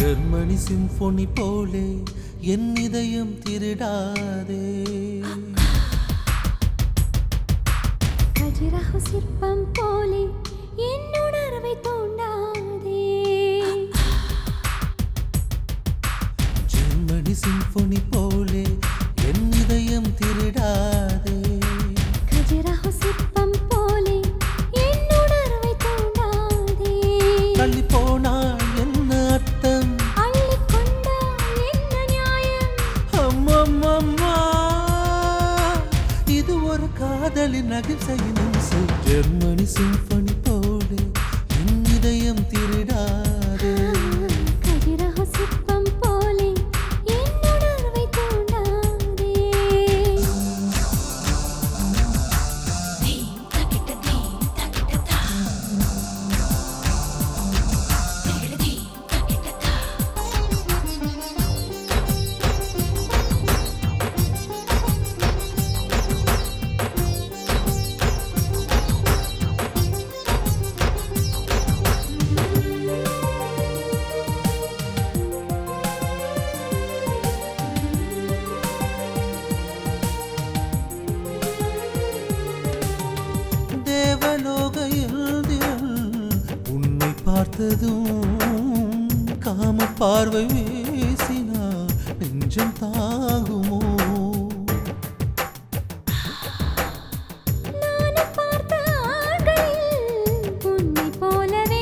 Germany symphony போலே என் இதயம் திருடாதே கஜிரஹு சிற்பம் போலே என் உணர்வை தூண்டாதே ஜெர்மனி சிம்பொனி போலே என் இதயம் திருடாதே கஜிரஹு சிற்பம் போலே என் உணர்வை தூண்டாதே தள்ளி போனால் என்ன அர்த்தம் அள்ளிக் கொண்டால் என்ன நியாயம் அம்மம்மம்மா இது ஒரு காதலின் அகிம்சையின் இம்சை ஜெர்மனி சிம்பொனி போலே என் இதயம் திருடாதே கஜிரஹு சிற்பம் போலே என் உணர்வை தூண்டாதே தேவலோக இந்திரன் உன்னை பார்த்ததும் காம பார்வை வீசினா நெஞ்சம் தாகுமோ நானும் பார்த்த ஆண்களில் உன்னைப் போலவே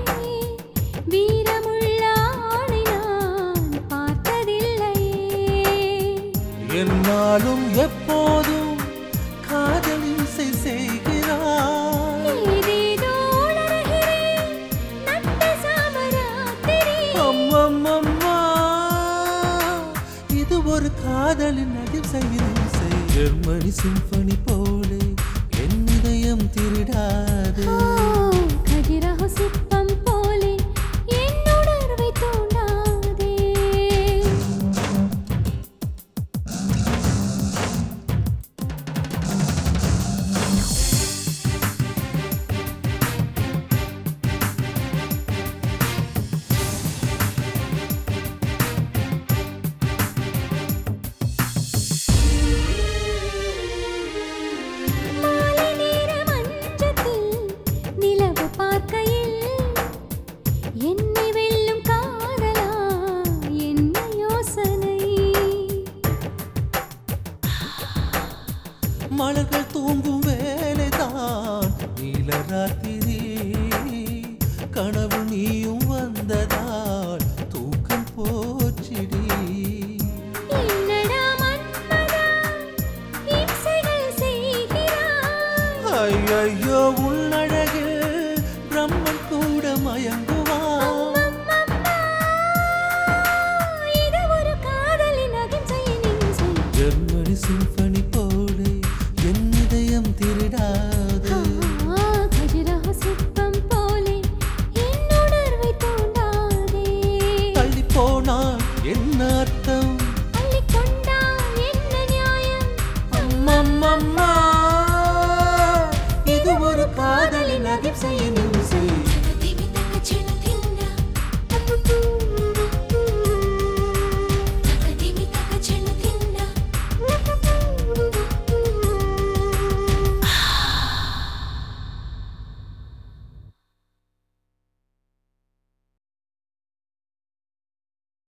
வீரமுள்ள ஆணை நான் பார்த்ததில்லையே என்னாலும் எப்போதும் காதலின் செய்கிறாய் ஏதேதோ உளறுகிறேன், நட்ட சாமராத்திரி. அம்மம்மம்மா இது ஒரு காதலின் அகிம்சையின் இசை ஜெர்மனி சிம்பனி போலே என் இதயம் திருடாதே ஓ, கஜிரஹு சிற்பம் போலே என் உணர்வை தூண்டாதே மாலை நேர மஞ்சத்தில் நிலவு பார்க்கையில் என்னை வெல்லும் காதலா என்ன யோசனை மலர்கள் தூங்கும் வேலைதான் நீல ராத்திரி கனவு நீயும் வந்ததால் தூக்கம் போச்சிடி என்னடா மன்மதா இம்சைகள் செய்கிறாய் ஐயோ உள்ளழகில் பிரம்மன் கூட மயங்குவான் அம்மம்மம்மா, இது ஒரு காதலின் அகிம்சையின் இம்சை ஜெர்மனி சிம்பனி